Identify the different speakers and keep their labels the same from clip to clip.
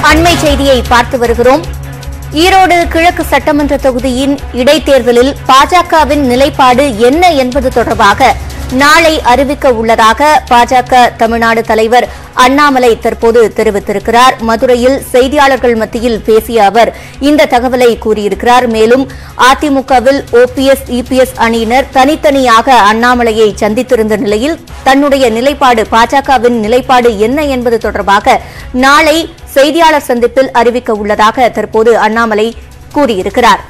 Speaker 1: அண்மை செய்தியை பார்த்து வருகிறோம் ஈரோடு கிழக்கு சட்டமன்ற தொகுதியின் இடைத்தேர்தலில் பாஜகவின் நிலைப்பாடு என்ன என்பது தொடர்பாக நாளை அறிவிக்க உள்ளதாக பாஜக தமிழ்நாடு தலைவர் அண்ணாமலை தற்போது தெரிவித்திருக்கிறார் மதுரையில் செய்தியாளர்கள் மத்தியில் பேசிய அவர் இந்த தகவலை கூறியிருக்கிறார் மேலும் அதிமுகவில் ஓபிஎஸ் இபிஎஸ் அணியினர் தனித்தனியாக அண்ணாமலையை சந்தித்திருந்த நிலையில் தன்னுடைய நிலைப்பாடு பாஜகவின் நிலைப்பாடு என்ன என்பது தொடர்பாக நாளை செய்தியாளர் சந்திப்பில் அறிவிக்க உள்ளதாக தற்போது அண்ணாமலை கூறியிருக்கிறார்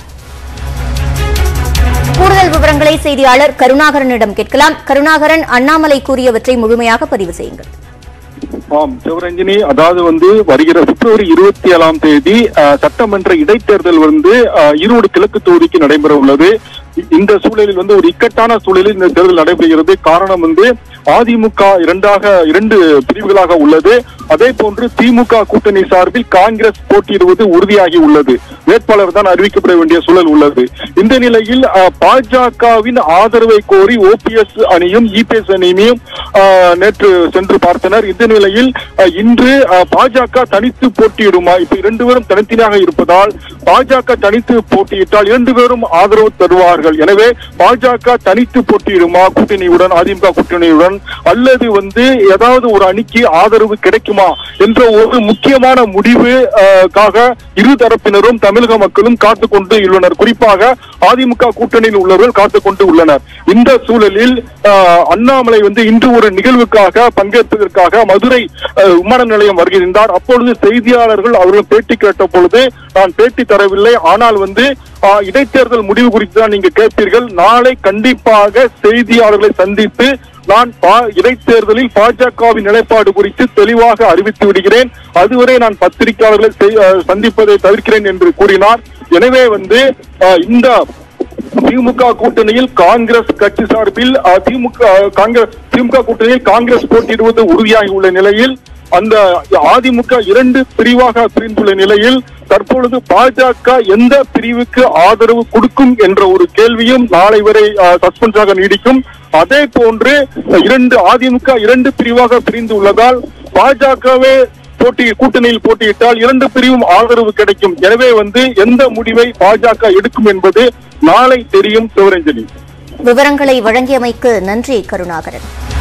Speaker 1: கூடுதல் விவரங்களை செய்தியாளர் கருணாகரனிடம் கேட்கலாம் கருணாகரன் அண்ணாமலை கூறியவற்றை முழுமையாக பதிவு செய்யுங்கள்
Speaker 2: ஆம் சிவரஞ்சினி அதாவது வந்து வருகிற பிப்ரவரி இருபத்தி ஏழாம் தேதி அஹ், சட்டமன்ற இடைத்தேர்தல் வந்து அஹ், ஈரோடு கிழக்கு தொகுதிக்கு நடைபெற உள்ளது இ- இந்த சூழலில் வந்து ஒரு இக்கட்டான சூழலில் இந்த தேர்தல் நடைபெறுகிறது காரணம் வந்து அதிமுக இரண்டாக இரண்டு பிரிவுகளாக உள்ளது அதே போன்று திமுக கூட்டணி சார்பில் காங்கிரஸ் போட்டியிடுவது உறுதியாகி உள்ளது வேட்பாளர் தான் அறிவிக்கப்பட வேண்டிய சூழல் உள்ளது இந்த நிலையில் அஹ், பாஜகவின் ஆதரவை கோரி ஓபிஎஸ் அணியும் இபிஎஸ் அணியும் அஹ், நேற்று சென்று பார்த்தனர் இந்த நிலையில் அஹ், இன்று அஹ், பாஜக தனித்து போட்டியிடுமா இப்ப இரண்டு பேரும் தனித்தனியாக இருப்பதால் பாஜக தனித்து போட்டியிட்டால் இரண்டு பேரும் ஆதரவு தருவார்கள் எனவே பாஜக தனித்து போட்டியிடுமா கூட்டணியுடன் அதிமுக கூட்டணியுடன் அல்லது வந்து ஏதாவது ஒரு அணிக்கு ஆதரவு கிடைக்குமா என்ற ஒரு முக்கியமான முடிவு அஹ், காக இரு தரப்பினரும் தமிழக மக்களும் காத்து கொண்டு உள்ளனர் குறிப்பாக அதிமுக கூட்டணியில் உள்ளவர்கள் காத்து கொண்டு உள்ளனர் இந்த சூழலில் அஹ், அண்ணாமலை வந்து இன்று ஒரு நிகழ்வுக்காக பங்கேற்பதற்காக மதுரை அஹ், விமான நிலையம் வருகின்றார் அப்பொழுது செய்தியாளர்கள் அவர்கள் பேட்டி கேட்ட பொழுது நான் பேட்டி தரவில்லை ஆனால் வந்து அஹ், இடைத்தேர்தல் முடிவு குறித்து தான் நீங்க கேட்பீர்கள் நாளை கண்டிப்பாக செய்தியாளர்களை சந்தித்து நான் பா- இடைத்தேர்தலில் பாஜகவின் நிலைப்பாடு குறித்து தெளிவாக அறிவித்து விடுகிறேன் அதுவரை நான் பத்திரிகையாளர்களை செய்- அஹ், சந்திப்பதை தவிர்க்கிறேன் என்று கூறினார் எனவே வந்து அஹ், இந்த திமுக கூட்டணியில் காங்கிரஸ் கட்சி சார்பில் அஹ், திமுக அஹ், காங்கிரஸ் திமுக கூட்டணியில் காங்கிரஸ் போட்டியிடுவது உறுதியாகி உள்ள நிலையில் அந்த அதிமுக இரண்டு பிரிவாக பிரிந்துள்ள நிலையில் தற்பொழுது பாஜக எந்த பிரிவுக்கு ஆதரவு கொடுக்கும் என்ற ஒரு கேள்வியும் நாளை வரை சஸ்பென்ஸாக நீடிக்கும் அதே போன்று இரண்டு அதிமுக இரண்டு பிரிவாக பிரிந்து உள்ளதால் பாஜகவே போட்டி கூட்டணியில் போட்டியிட்டால் இரண்டு பிரிவும் ஆதரவு கிடைக்கும் எனவே வந்து எந்த முடிவை பாஜக எடுக்கும் என்பது நாளை தெரியும் சிவரஞ்சனி
Speaker 1: விவரங்களை வழங்கியமைக்கு நன்றி கருணாகரன்